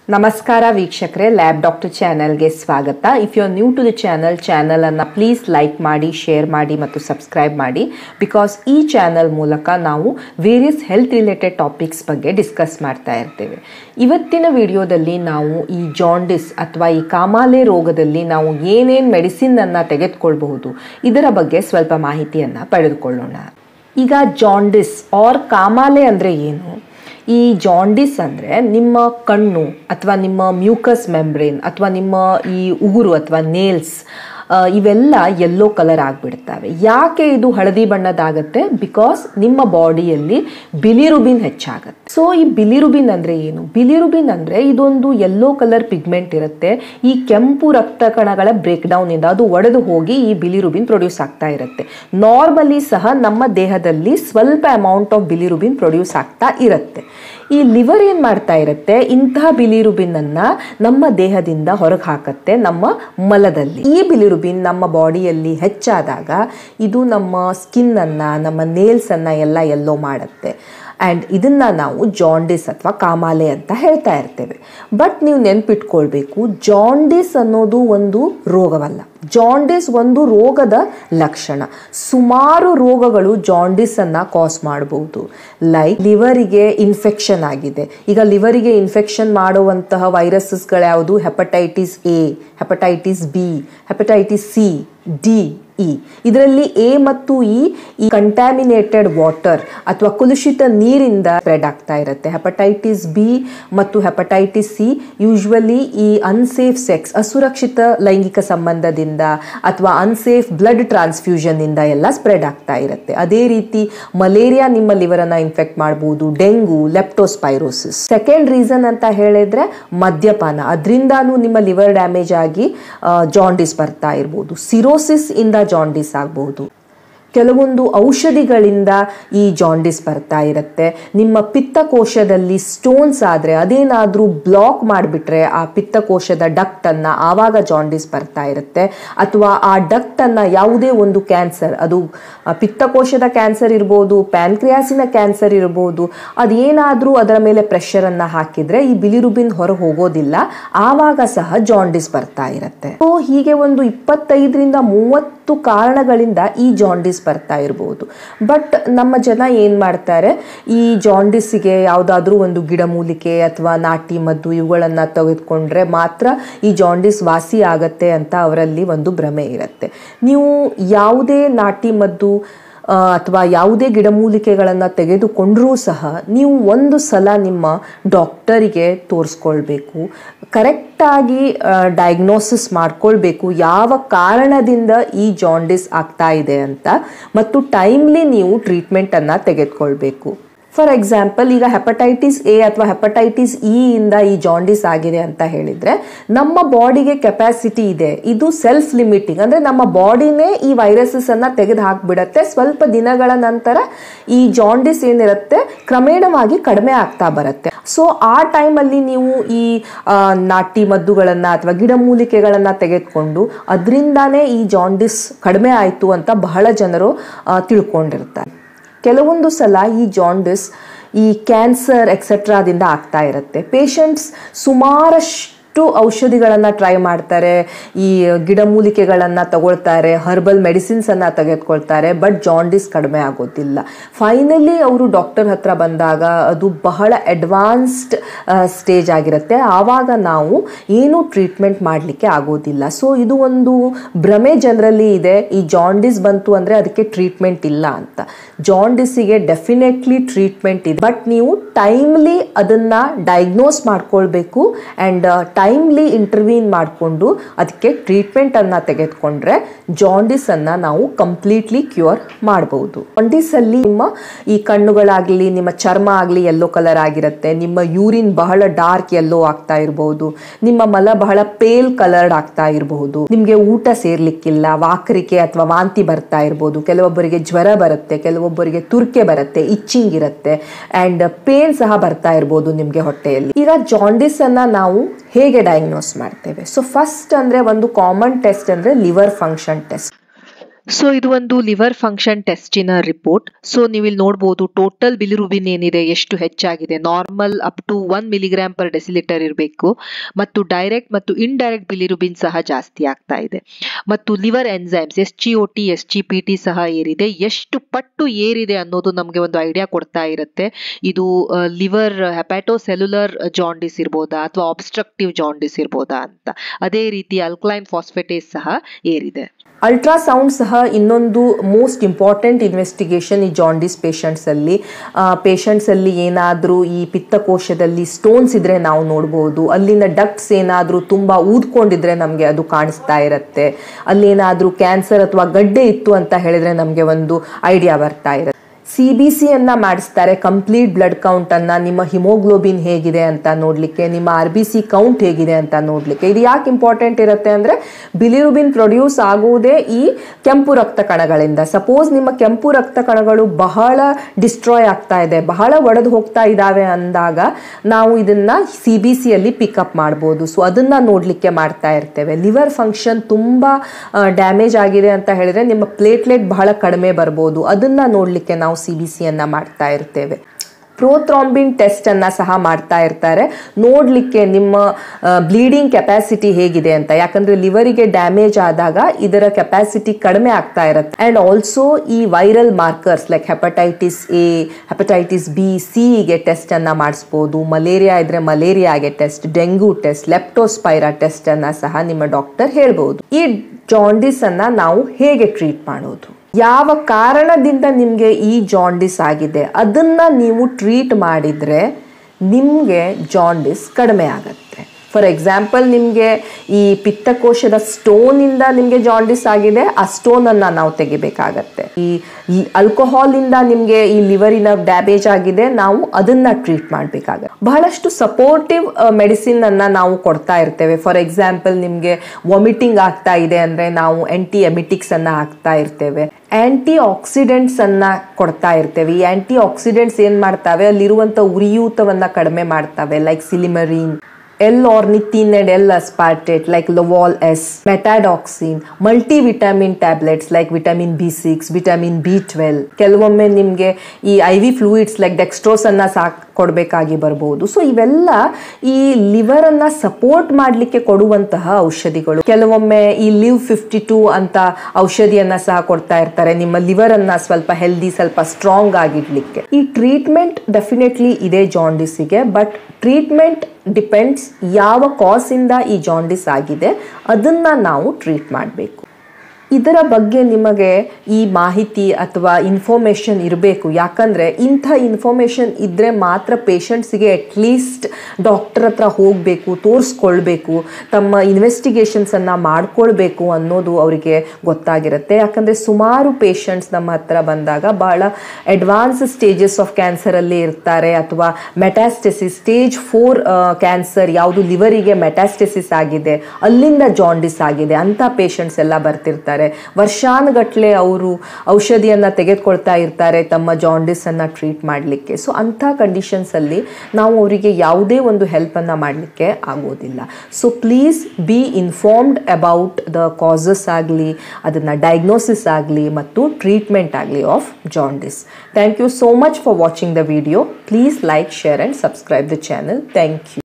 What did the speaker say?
ನಮಸ್ಕಾರ ವೀಕ್ಷಕರೇ lab doctor ಚಾನೆಲ್ಗೆ ಸ್ವಾಗತ if you are new to the channel ಚಾನಲನ್ನು ಪ್ಲೀಸ್ ಲೈಕ್ ಮಾಡಿ ಶೇರ್ ಮಾಡಿ ಮತ್ತು ಸಬ್ಸ್ಕ್ರೈಬ್ ಮಾಡಿ ಬಿಕಾಸ್ ಈ ಚಾನಲ್ ಮೂಲಕ ನಾವು ವೇರಿಯಸ್ ಹೆಲ್ತ್ ರಿಲೇಟೆಡ್ ಟಾಪಿಕ್ಸ್ ಬಗ್ಗೆ ಡಿಸ್ಕಸ್ ಮಾಡ್ತಾ ಇರ್ತೇವೆ ಇವತ್ತಿನ ವಿಡಿಯೋದಲ್ಲಿ ನಾವು ಈ ಜಾಂಡಿಸ್ ಅಥವಾ ಈ ಕಾಮಾಲೆ ರೋಗದಲ್ಲಿ ನಾವು ಏನೇನು ಮೆಡಿಸಿನನ್ನು ತೆಗೆದುಕೊಳ್ಬಹುದು ಇದರ ಬಗ್ಗೆ ಸ್ವಲ್ಪ ಮಾಹಿತಿಯನ್ನು ಪಡೆದುಕೊಳ್ಳೋಣ ಈಗ ಜಾಂಡಿಸ್ ಆರ್ ಕಾಮಾಲೆ ಅಂದರೆ ಏನು ಈ ಜಾಂಡಿಸ್ ಅಂದರೆ ನಿಮ್ಮ ಕಣ್ಣು ಅಥವಾ ನಿಮ್ಮ ಮ್ಯೂಕಸ್ ಮೆಂಬ್ರೇನ್ ಅಥವಾ ನಿಮ್ಮ ಈ ಉಗುರು ಅಥವಾ ನೇಲ್ಸ್ ಇವೆಲ್ಲ ಯೆಲ್ಲೋ ಕಲರ್ ಆಗಿಬಿಡ್ತವೆ ಯಾಕೆ ಇದು ಹಳದಿ ಬಣ್ಣದಾಗತ್ತೆ ಬಿಕಾಸ್ ನಿಮ್ಮ ಬಾಡಿಯಲ್ಲಿ ಬಿಲಿರುಬಿನ್ ಹೆಚ್ಚಾಗತ್ತೆ ಸೊ ಈ ಬಿಲಿರುಬಿನ್ ಅಂದರೆ ಏನು ಬಿಲಿರುಬಿನ್ ಅಂದರೆ ಇದೊಂದು ಯೆಲ್ಲೋ ಕಲರ್ ಪಿಗ್ಮೆಂಟ್ ಇರುತ್ತೆ ಈ ಕೆಂಪು ರಕ್ತ ಕಣಗಳ ಬ್ರೇಕ್ ಡೌನ್ ಇಂದ ಅದು ಒಡೆದು ಹೋಗಿ ಈ ಬಿಲಿರುಬಿನ್ ಪ್ರೊಡ್ಯೂಸ್ ಆಗ್ತಾ ಇರುತ್ತೆ ನಾರ್ಮಲಿ ಸಹ ನಮ್ಮ ದೇಹದಲ್ಲಿ ಸ್ವಲ್ಪ ಅಮೌಂಟ್ ಆಫ್ ಬಿಲಿರುಬಿನ್ ಪ್ರೊಡ್ಯೂಸ್ ಆಗ್ತಾ ಇರುತ್ತೆ ಈ ಲಿವರ್ ಏನು ಮಾಡ್ತಾ ಇರುತ್ತೆ ಇಂತಹ ಬಿಲಿರುಬಿನ್ ಅನ್ನ ನಮ್ಮ ದೇಹದಿಂದ ಹೊರಗೆ ಹಾಕತ್ತೆ ನಮ್ಮ ಮಲದಲ್ಲಿ ಈ ಬಿಲಿರುಬಿನ್ ನಮ್ಮ ಬಾಡಿಯಲ್ಲಿ ಹೆಚ್ಚಾದಾಗ ಇದು ನಮ್ಮ ಸ್ಕಿನ್ ಅನ್ನ ನಮ್ಮ ನೇಲ್ಸ್ ಅನ್ನ ಎಲ್ಲ ಎಲ್ಲೋ ಮಾಡುತ್ತೆ ಆ್ಯಂಡ್ ಇದನ್ನ ನಾವು ಜಾಂಡಿಸ್ ಅಥವಾ ಕಾಮಾಲೆ ಅಂತ ಹೇಳ್ತಾ ಇರ್ತೇವೆ ಬಟ್ ನೀವು ನೆನ್ಪಿಟ್ಕೊಳ್ಬೇಕು ಜಾಂಡಿಸ್ ಅನ್ನೋದು ಒಂದು ರೋಗವಲ್ಲ ಜಾಂಡಿಸ್ ಒಂದು ರೋಗದ ಲಕ್ಷಣ ಸುಮಾರು ರೋಗಗಳು ಜಾಂಡಿಸ್ ಅನ್ನ ಕಾಸ್ ಮಾಡಬಹುದು ಲೈಕ್ ಲಿವರಿಗೆ ಇನ್ಫೆಕ್ಷನ್ ಆಗಿದೆ ಈಗ ಲಿವರಿಗೆ ಇನ್ಫೆಕ್ಷನ್ ಮಾಡುವಂತಹ ವೈರಸಸ್ಗಳು ಯಾವುದು hepatitis A hepatitis B hepatitis C D E ಇದರಲ್ಲಿ ಎ ಮತ್ತು ಇ ಈ ಕಂಟ್ಯಾಮಿನೇಟೆಡ್ ವಾಟರ್ ಅಥವಾ ಕಲುಷಿತ ನೀರಿಂದ ಸ್ಪ್ರೆಡ್ ಆಗ್ತಾ ಇರುತ್ತೆ ಹೆಪಟೈಟಿಸ್ ಬಿ ಮತ್ತು ಹೆಪಟೈಟಿಸ್ ಸಿ ಯೂಶ್ವಲಿ ಈ ಅನ್ಸೇಫ್ ಸೆಕ್ಸ್ ಅಸುರಕ್ಷಿತ ಲೈಂಗಿಕ ಸಂಬಂಧದಿಂದ ಅಥವಾ ಅನ್ಸೇಫ್ ಬ್ಲಡ್ ಟ್ರಾನ್ಸ್ಫ್ಯೂಷನ್ ಇಂದ ಎಲ್ಲ ಸ್ಪ್ರೆಡ್ ಆಗ್ತಾ ಇರುತ್ತೆ ಅದೇ ರೀತಿ ಮಲೇರಿಯಾ ನಿಮ್ಮ ಲಿವರ್ ಅನ್ನ ಇನ್ಫೆಕ್ಟ್ ಮಾಡಬಹುದು ಡೆಂಗು ಲೆಪ್ಟೋಸ್ಪೈರೋಸಿಸ್ ಸೆಕೆಂಡ್ ರೀಸನ್ ಅಂತ ಹೇಳಿದ್ರೆ ಮದ್ಯಪಾನ ಅದರಿಂದಾನು ನಿಮ್ಮ ಲಿವರ್ ಡ್ಯಾಮೇಜ್ ಆಗಿ ಜಾಂಡಿಸ್ ಬರ್ತಾ ಇರ್ಬೋದು ಸಿರೋಸಿಸ್ ಇಂದ ಜಾಂಡಿಸ್ ಆಗಬಹುದು ಕೆಲವೊಂದು ಔಷಧಿಗಳಿಂದ ಈ ಜಾಂಡಿಸ್ ಬರ್ತಾ ಇರುತ್ತೆ ನಿಮ್ಮ ಪಿತ್ತಕೋಶದಲ್ಲಿ ಸ್ಟೋನ್ಸ್ ಆದರೆ ಅದೇನಾದರೂ ಬ್ಲಾಕ್ ಮಾಡಿಬಿಟ್ರೆ ಆ ಪಿತ್ತಕೋಶದ ಡಕ್ಟನ್ನು ಆವಾಗ ಜಾಂಡಿಸ್ ಬರ್ತಾ ಇರುತ್ತೆ ಅಥವಾ ಆ ಡಕ್ಟನ್ನು ಯಾವುದೇ ಒಂದು ಕ್ಯಾನ್ಸರ್ ಅದು ಪಿತ್ತಕೋಶದ ಕ್ಯಾನ್ಸರ್ ಇರ್ಬೋದು ಪ್ಯಾನ್ಕ್ರಿಯಾಸಿನ ಕ್ಯಾನ್ಸರ್ ಇರ್ಬೋದು ಅದೇನಾದರೂ ಅದರ ಮೇಲೆ ಪ್ರೆಷರನ್ನು ಹಾಕಿದರೆ ಈ ಬಿಲಿರುಬಿನ್ ಹೊರ ಹೋಗೋದಿಲ್ಲ ಆವಾಗ ಸಹ ಜಾಂಡಿಸ್ ಬರ್ತಾ ಇರುತ್ತೆ ಸೊ ಹೀಗೆ ಒಂದು ಇಪ್ಪತ್ತೈದರಿಂದ ಮೂವತ್ತು ಕಾರಣಗಳಿಂದ ಈ ಜಾಂಡಿಸ್ ಬರ್ತಾ ಇರ್ಬೋದು ಬಟ್ ನಮ್ಮ ಜನ ಏನು ಮಾಡ್ತಾರೆ ಈ ಜಾಂಡಿಸ್ಗೆ ಯಾವುದಾದ್ರೂ ಒಂದು ಗಿಡಮೂಲಿಕೆ ಅಥವಾ ನಾಟಿ ಮದ್ದು ಇವುಗಳನ್ನು ತೆಗೆದುಕೊಂಡ್ರೆ ಮಾತ್ರ ಈ ಜಾಂಡಿಸ್ ವಾಸಿ ಆಗತ್ತೆ ಅಂತ ಅವರಲ್ಲಿ ಒಂದು ಭ್ರಮೆ ಇರುತ್ತೆ ನೀವು ಯಾವುದೇ ನಾಟಿ ಮದ್ದು ಅಥವಾ ಯಾವುದೇ ಗಿಡಮೂಲಿಕೆಗಳನ್ನು ತೆಗೆದುಕೊಂಡರೂ ಸಹ ನೀವು ಒಂದು ಸಲ ನಿಮ್ಮ ಡಾಕ್ಟರಿಗೆ ತೋರಿಸ್ಕೊಳ್ಬೇಕು ಕರೆಕ್ಟಾಗಿ ಡಯಾಗ್ನೋಸಿಸ್ ಮಾಡ್ಕೊಳ್ಬೇಕು ಯಾವ ಕಾರಣದಿಂದ ಈ ಜಾಂಡಿಸ್ ಆಗ್ತಾ ಇದೆ ಅಂತ ಮತ್ತು ಟೈಮ್ಲಿ ನೀವು ಟ್ರೀಟ್ಮೆಂಟನ್ನು ತೆಗೆದುಕೊಳ್ಬೇಕು ಫಾರ್ ಎಕ್ಸಾಂಪಲ್ ಈಗ ಹೆಪಟೈಟಿಸ್ ಎ ಅಥವಾ ಹೆಪಟೈಟಿಸ್ ಇ ಇಂದ ಈ ಜಾಂಡಿಸ್ ಆಗಿದೆ ಅಂತ ಹೇಳಿದ್ರೆ ನಮ್ಮ ಬಾಡಿಗೆ ಕೆಪಾಸಿಟಿ ಇದೆ ಇದು ಸೆಲ್ಫ್ ಲಿಮಿಟಿಂಗ್ ಅಂದ್ರೆ ನಮ್ಮ ಬಾಡಿನೇ ಈ ವೈರಸಸ್ ಅನ್ನ ತೆಗೆದು ಹಾಕ್ಬಿಡತ್ತೆ ಸ್ವಲ್ಪ ದಿನಗಳ ನಂತರ ಈ ಜಾಂಡಿಸ್ ಏನಿರುತ್ತೆ ಕ್ರಮೇಣವಾಗಿ ಕಡಿಮೆ ಆಗ್ತಾ ಬರುತ್ತೆ ಸೊ ಆ ಟೈಮಲ್ಲಿ ನೀವು ಈ ನಾಟಿ ಮದ್ದುಗಳನ್ನ ಅಥವಾ ಗಿಡಮೂಲಿಕೆಗಳನ್ನ ತೆಗೆದುಕೊಂಡು ಅದರಿಂದಾನೇ ಈ ಜಾಂಡಿಸ್ ಕಡಿಮೆ ಆಯಿತು ಅಂತ ಬಹಳ ಜನರು ತಿಳ್ಕೊಂಡಿರ್ತಾರೆ ಕೆಲವೊಂದು ಸಲ ಈ ಜಾಂಡಿಸ್ ಈ ಕ್ಯಾನ್ಸರ್ ಎಕ್ಸೆಟ್ರಾದಿಂದ ಆಗ್ತಾ ಇರುತ್ತೆ ಪೇಷಂಟ್ಸ್ ಸುಮಾರಷ್ಟು ಔಷಧಿಗಳನ್ನು ಟ್ರೈ ಮಾಡ್ತಾರೆ ಈ ಗಿಡಮೂಲಿಕೆಗಳನ್ನು ತಗೊಳ್ತಾರೆ ಹರ್ಬಲ್ ಮೆಡಿಸಿನ್ಸನ್ನು ತೆಗೆದುಕೊಳ್ತಾರೆ ಬಟ್ ಜಾಂಡಿಸ್ ಕಡಿಮೆ ಆಗೋದಿಲ್ಲ ಫೈನಲಿ ಅವರು ಡಾಕ್ಟರ್ ಹತ್ರ ಬಂದಾಗ ಅದು ಬಹಳ ಅಡ್ವಾನ್ಸ್ಡ್ ಸ್ಟೇಜ್ ಆಗಿರುತ್ತೆ ಆವಾಗ ನಾವು ಏನು ಟ್ರೀಟ್ಮೆಂಟ್ ಮಾಡಲಿಕ್ಕೆ ಆಗೋದಿಲ್ಲ ಸೊ ಇದು ಒಂದು ಭ್ರಮೆ ಜನರಲ್ಲಿ ಇದೆ ಈ ಜಾಂಡಿಸ್ ಬಂತು ಅಂದರೆ ಅದಕ್ಕೆ ಟ್ರೀಟ್ಮೆಂಟ್ ಇಲ್ಲ ಅಂತ ಜಾಂಡಿಸಿಗೆ ಡೆಫಿನೆಟ್ಲಿ ಟ್ರೀಟ್ಮೆಂಟ್ ಇದೆ ಬಟ್ ನೀವು ಟೈಮ್ಲಿ ಅದನ್ನು ಡಯಾಗ್ನೋಸ್ ಮಾಡ್ಕೊಳ್ಬೇಕು ಆ್ಯಂಡ್ ಟೈಮ್ಲಿ ಇಂಟರ್ವೀನ್ ಮಾಡಿಕೊಂಡು ಅದಕ್ಕೆ ಟ್ರೀಟ್ಮೆಂಟನ್ನು ತೆಗೆದುಕೊಂಡ್ರೆ ಜಾಂಡಿಸನ್ನು ನಾವು ಕಂಪ್ಲೀಟ್ಲಿ ಕ್ಯೂರ್ ಮಾಡಬಹುದು ಜಾಂಡಿಸಲ್ಲಿ ನಿಮ್ಮ ಈ ಕಣ್ಣುಗಳಾಗಲಿ ನಿಮ್ಮ ಚರ್ಮ ಆಗಲಿ ಯೆಲ್ಲೋ ಕಲರ್ ಆಗಿರುತ್ತೆ ನಿಮ್ಮ ಯೂರಿನ್ ಬಹಳ ಡಾರ್ಕ್ ಯೆಲ್ಲೋ ಆಗ್ತಾ ಇರಬಹುದು ನಿಮ್ಮ ಮಲ ಬಹಳ ಪೇಲ್ ಕಲರ್ಡ್ ಆಗ್ತಾ ಇರಬಹುದು ನಿಮಗೆ ಊಟ ಸೇರ್ಲಿಕ್ಕಿಲ್ಲ ವಾಕರಿಕೆ ಅಥವಾ ವಾಂತಿ ಬರ್ತಾ ಇರಬಹುದು ಕೆಲವೊಬ್ಬರಿಗೆ ಜ್ವರ ಬರುತ್ತೆ ಕೆಲವೊಬ್ಬರಿಗೆ ತುರ್ಕೆ ಬರುತ್ತೆ ಇಚ್ಚಿಂಗ್ ಇರುತ್ತೆ ಆ್ಯಂಡ್ ಪೇನ್ ಸಹ ಬರ್ತಾ ಇರ್ಬೋದು ನಿಮಗೆ ಹೊಟ್ಟೆಯಲ್ಲಿ ಈಗ ಜಾಂಡಿಸ್ ಅನ್ನ ನಾವು ಹೇಗೆ ಡಯಾಗ್ನೋಸ್ ಮಾಡ್ತೇವೆ ಸೊ ಫಸ್ಟ್ ಅಂದರೆ ಒಂದು ಕಾಮನ್ ಟೆಸ್ಟ್ ಅಂದರೆ ಲಿವರ್ ಫಂಕ್ಷನ್ ಟೆಸ್ಟ್ ಸೊ ಇದು ಒಂದು ಲಿವರ್ ಫಂಕ್ಷನ್ ಟೆಸ್ಟಿನ ರಿಪೋರ್ಟ್ ಸೊ ನೀವು ಇಲ್ಲಿ ನೋಡ್ಬೋದು ಟೋಟಲ್ ಬಿಲಿರುಬಿನ್ ಏನಿದೆ ಎಷ್ಟು ಹೆಚ್ಚಾಗಿದೆ normal up to one milligram per decilitre ಇರಬೇಕು ಮತ್ತು ಡೈರೆಕ್ಟ್ ಮತ್ತು ಇಂಡೈರೆಕ್ಟ್ ಬಿಲಿರುಬಿನ್ ಸಹ ಜಾಸ್ತಿ ಆಗ್ತಾ ಇದೆ ಮತ್ತು liver enzymes S G O T S G P T ಸಹ ಏರಿದೆ ಎಷ್ಟು ಪಟ್ಟು ಏರಿದೆ ಅನ್ನೋದು ನಮಗೆ ಒಂದು ಐಡಿಯಾ ಕೊಡ್ತಾ ಇರುತ್ತೆ ಇದು ಲಿವರ್ ಹೆಪ್ಯಾಟೋಸೆಲ್ಯುಲರ್ ಜಾಂಡಿಸ್ ಇರ್ಬೋದಾ ಅಥವಾ ಆಬ್ಸ್ಟ್ರಕ್ಟಿವ್ ಜಾಂಡಿಸ್ ಇರ್ಬೋದಾ ಅಂತ ಅದೇ ರೀತಿ ಅಲ್ಕ್ಲೈನ್ ಫಾಸ್ಫೆಟೇಸ್ ಸಹ ಏರಿದೆ ಅಲ್ಟ್ರಾಸೌಂಡ್ ಸಹ ಇನ್ನೊಂದು ಮೋಸ್ಟ್ ಇಂಪಾರ್ಟೆಂಟ್ ಇನ್ವೆಸ್ಟಿಗೇಷನ್ ಈ ಜಾಂಡಿಸ್ ಪೇಷಂಟ್ಸಲ್ಲಿ ಪೇಷಂಟ್ಸಲ್ಲಿ ಏನಾದರೂ ಈ ಪಿತ್ತಕೋಶದಲ್ಲಿ ಸ್ಟೋನ್ಸ್ ಇದ್ರೆ ನಾವು ನೋಡ್ಬೋದು ಅಲ್ಲಿನ ಡಕ್ಟ್ಸ್ ಏನಾದರೂ ತುಂಬ ಊದ್ಕೊಂಡಿದ್ರೆ ನಮಗೆ ಅದು ಕಾಣಿಸ್ತಾ ಇರುತ್ತೆ ಅಲ್ಲೇನಾದರೂ ಕ್ಯಾನ್ಸರ್ ಅಥವಾ ಗಡ್ಡೆ ಇತ್ತು ಅಂತ ಹೇಳಿದ್ರೆ ನಮಗೆ ಒಂದು ಐಡಿಯಾ ಬರ್ತಾ ಇರುತ್ತೆ ಸಿ ಬಿ ಸಿ ಅನ್ನ ಮಾಡಿಸ್ತಾರೆ ಕಂಪ್ಲೀಟ್ ಬ್ಲಡ್ ಕೌಂಟ್ ಅನ್ನ ನಿಮ್ಮ ಹಿಮೋಗ್ಲೋಬಿನ್ ಹೇಗಿದೆ ಅಂತ ನೋಡ್ಲಿಕ್ಕೆ ನಿಮ್ಮ ಆರ್ ಬಿ ಸಿ ಕೌಂಟ್ ಹೇಗಿದೆ ಅಂತ ನೋಡ್ಲಿಕ್ಕೆ ಇದು ಯಾಕೆ ಇಂಪಾರ್ಟೆಂಟ್ ಇರುತ್ತೆ ಅಂದ್ರೆ ಬಿಲಿರುಬಿನ್ ಪ್ರೊಡ್ಯೂಸ್ ಆಗುವುದೇ ಈ ಕೆಂಪು ರಕ್ತ ಕಣಗಳಿಂದ ಸಪೋಸ್ ನಿಮ್ಮ ಕೆಂಪು ರಕ್ತ ಕಣಗಳು ಬಹಳ ಡಿಸ್ಟ್ರಾಯ್ ಆಗ್ತಾ ಇದೆ ಬಹಳ ಒಡೆದು ಹೋಗ್ತಾ ಇದ್ದಾವೆ ಅಂದಾಗ ನಾವು ಇದನ್ನ ಸಿ ಬಿ ಸಿಯಲ್ಲಿ ಪಿಕಪ್ ಮಾಡ್ಬೋದು ಸೊ ಅದನ್ನ ನೋಡ್ಲಿಕ್ಕೆ ಮಾಡ್ತಾ ಇರ್ತೇವೆ ಲಿವರ್ ಫಂಕ್ಷನ್ ತುಂಬಾ ಡ್ಯಾಮೇಜ್ ಆಗಿದೆ ಅಂತ ಹೇಳಿದ್ರೆ ನಿಮ್ಮ ಪ್ಲೇಟ್ಲೆಟ್ ಬಹಳ ಕಡಿಮೆ ಬರ್ಬೋದು ಅದನ್ನ ನೋಡ್ಲಿಕ್ಕೆ ನಾವು ಸಿ ಬಿ ಸಿಯನ್ನ ಮಾಡ್ತಾ ಇರ್ತೇವೆ ಪ್ರೋಥ್ರಾಂಬಿನ್ ಟೆಸ್ಟ್ ಅನ್ನ ಸಹ ಮಾಡ್ತಾ ಇರ್ತಾರೆ ನೋಡ್ಲಿಕ್ಕೆ ನಿಮ್ಮ ಬ್ಲೀಡಿಂಗ್ ಕೆಪಾಸಿಟಿ ಹೇಗಿದೆ ಅಂತ ಯಾಕಂದ್ರೆ ಲಿವರಿಗೆ ಡ್ಯಾಮೇಜ್ ಆದಾಗ ಇದರ ಕೆಪಾಸಿಟಿ ಕಡಿಮೆ ಆಗ್ತಾ ಇರುತ್ತೆ ಅಂಡ್ ಆಲ್ಸೋ ಈ viral markers like hepatitis A hepatitis B ಸಿಗೆ ಟೆಸ್ಟ್ ಅನ್ನ ಮಾಡಿಸ್ಬೋದು ಮಲೇರಿಯಾ ಇದ್ರೆ ಮಲೇರಿಯಾಗೆ test dengue test leptospira test ಅನ್ನ ಸಹ ನಿಮ್ಮ ಡಾಕ್ಟರ್ ಹೇಳ್ಬೋದು ಈ ಜಾಂಡಿಸ್ ಅನ್ನ ನಾವು ಹೇಗೆ ಟ್ರೀಟ್ ಮಾಡೋದು ಯಾವ ಕಾರಣದಿಂದ ನಿಮಗೆ ಈ ಜಾಂಡಿಸ್ ಆಗಿದೆ ಅದನ್ನ ನೀವು ಟ್ರೀಟ್ ಮಾಡಿದ್ರೆ ನಿಮಗೆ ಜಾಂಡಿಸ್ ಕಡಿಮೆ ಆಗುತ್ತೆ ಫಾರ್ ಎಕ್ಸಾಂಪಲ್ ನಿಮಗೆ ಈ ಪಿತ್ತಕೋಶದ ಸ್ಟೋನಿಂದ ನಿಮಗೆ ಜಾಂಡಿಸ್ ಆಗಿದೆ ಆ ಸ್ಟೋನನ್ನು ನಾವು ತೆಗಿಬೇಕಾಗತ್ತೆ ಈ ಆಲ್ಕೋಹಾಲಿಂದ ನಿಮಗೆ ಈ ಲಿವರಿನ ಡ್ಯಾಮೇಜ್ ಆಗಿದೆ ನಾವು ಅದನ್ನ ಟ್ರೀಟ್ ಮಾಡಬೇಕಾಗತ್ತೆ ಬಹಳಷ್ಟು ಸಪೋರ್ಟಿವ್ ಮೆಡಿಸಿನ್ ಅನ್ನ ನಾವು ಕೊಡ್ತಾ ಇರ್ತೇವೆ ಫಾರ್ ಎಕ್ಸಾಂಪಲ್ ನಿಮಗೆ ವಾಮಿಟಿಂಗ್ ಆಗ್ತಾ ಇದೆ ಅಂದ್ರೆ ನಾವು ಆಂಟಿ ಎಮಿಟಿಕ್ಸ್ ಅನ್ನ ಹಾಕ್ತಾ ಇರ್ತೇವೆ ಆಂಟಿ ಆಕ್ಸಿಡೆಂಟ್ಸ್ ಅನ್ನ ಕೊಡ್ತಾ ಇರ್ತೇವೆ ಈ ಆಂಟಿ ಆಕ್ಸಿಡೆಂಟ್ಸ್ ಏನ್ ಮಾಡ್ತಾವೆ ಅಲ್ಲಿರುವಂತ ಉರಿಯೂತವನ್ನ ಕಡಿಮೆ ಮಾಡ್ತವೆ like silymarin L ornithine and L aspartate like ಲೊವಾಲ್ S metadoxine multivitamin tablets like vitamin B six vitamin B twelve ಕೆಲವೊಮ್ಮೆ ನಿಮಗೆ ಈ I V fluids like dextrose ಅನ್ನ ಸಾಕ್ ಕೊಡಬೇಕಾಗಿ ಬರ್ಬೋದು ಸೊ ಇವೆಲ್ಲ ಈ ಲಿವರ್ ಅನ್ನ ಸಪೋರ್ಟ್ ಮಾಡಲಿಕ್ಕೆ ಕೊಡುವಂತಹ ಔಷಧಿಗಳು ಕೆಲವೊಮ್ಮೆ ಈ ಲಿವ್ ಫಿಫ್ಟಿ ಟೂ ಅಂತ ಔಷಧಿಯನ್ನ ಸಹ ಕೊಡ್ತಾ ಇರ್ತಾರೆ ನಿಮ್ಮ ಲಿವರ್ ಅನ್ನ ಸ್ವಲ್ಪ ಹೆಲ್ದಿ ಸ್ವಲ್ಪ ಸ್ಟ್ರಾಂಗ್ ಆಗಿಡ್ಲಿಕ್ಕೆ ಈ ಟ್ರೀಟ್ಮೆಂಟ್ ಡೆಫಿನೆಟ್ಲಿ ಇದೆ ಜಾಂಡಿಸಿಗೆ ಬಟ್ ಟ್ರೀಟ್ಮೆಂಟ್ ಡಿಪೆಂಡ್ಸ್ ಯಾವ ಕಾಸಿಂದ ಈ ಜಾಂಡಿಸ್ ಆಗಿದೆ ಅದನ್ನ ನಾವು ಟ್ರೀಟ್ ಮಾಡಬೇಕು ಇದರ ಬಗ್ಗೆ ನಿಮಗೆ ಈ ಮಾಹಿತಿ ಅಥವಾ ಇನ್ಫಾರ್ಮೇಷನ್ ಇರಬೇಕು ಯಾಕಂದರೆ ಇಂಥ ಇನ್ಫಾರ್ಮೇಷನ್ ಇದ್ದರೆ ಮಾತ್ರ ಪೇಷಂಟ್ಸಿಗೆ ಅಟ್ಲೀಸ್ಟ್ ಡಾಕ್ಟರ್ ಹತ್ರ ಹೋಗಬೇಕು ತೋರಿಸ್ಕೊಳ್ಬೇಕು ತಮ್ಮ ಇನ್ವೆಸ್ಟಿಗೇಷನ್ಸನ್ನು ಮಾಡ್ಕೊಳ್ಬೇಕು ಅನ್ನೋದು ಅವರಿಗೆ ಗೊತ್ತಾಗಿರುತ್ತೆ ಯಾಕಂದರೆ ಸುಮಾರು ಪೇಷಂಟ್ಸ್ ನಮ್ಮ ಹತ್ರ ಬಂದಾಗ ಭಾಳ ಅಡ್ವಾನ್ಸ್ ಸ್ಟೇಜಸ್ ಆಫ್ ಕ್ಯಾನ್ಸರಲ್ಲಿ ಇರ್ತಾರೆ ಅಥವಾ ಮೆಟಾಸ್ಟೆಸಿಸ್ ಸ್ಟೇಜ್ ಫೋರ್ ಕ್ಯಾನ್ಸರ್ ಯಾವುದು ಲಿವರಿಗೆ ಮೆಟಾಸ್ಟೆಸಿಸ್ ಆಗಿದೆ ಅಲ್ಲಿಂದ ಜಾಂಡಿಸ್ ಆಗಿದೆ ಅಂಥ ಪೇಷಂಟ್ಸ್ ಎಲ್ಲ ಬರ್ತಿರ್ತಾರೆ ವರ್ಷಾನುಗಟ್ಲೆ ಅವರು ಔಷಧಿಯನ್ನು ತೆಗೆದುಕೊಳ್ತಾ ಇರ್ತಾರೆ ತಮ್ಮ ಜಾಂಡಿಸನ್ನು ಟ್ರೀಟ್ ಮಾಡಲಿಕ್ಕೆ ಸೊ ಅಂಥ ಕಂಡೀಷನ್ಸಲ್ಲಿ ನಾವು ಅವರಿಗೆ ಯಾವುದೇ ಒಂದು ಹೆಲ್ಪನ್ನು ಮಾಡಲಿಕ್ಕೆ ಆಗೋದಿಲ್ಲ so please be informed about the causes ಆಗಲಿ ಅದನ್ನು ಡಯಾಗ್ನೋಸಿಸ್ ಆಗಲಿ ಮತ್ತು ಟ್ರೀಟ್ಮೆಂಟ್ ಆಗಲಿ of jaundice thank you so much for watching the video please like share and subscribe the channel thank you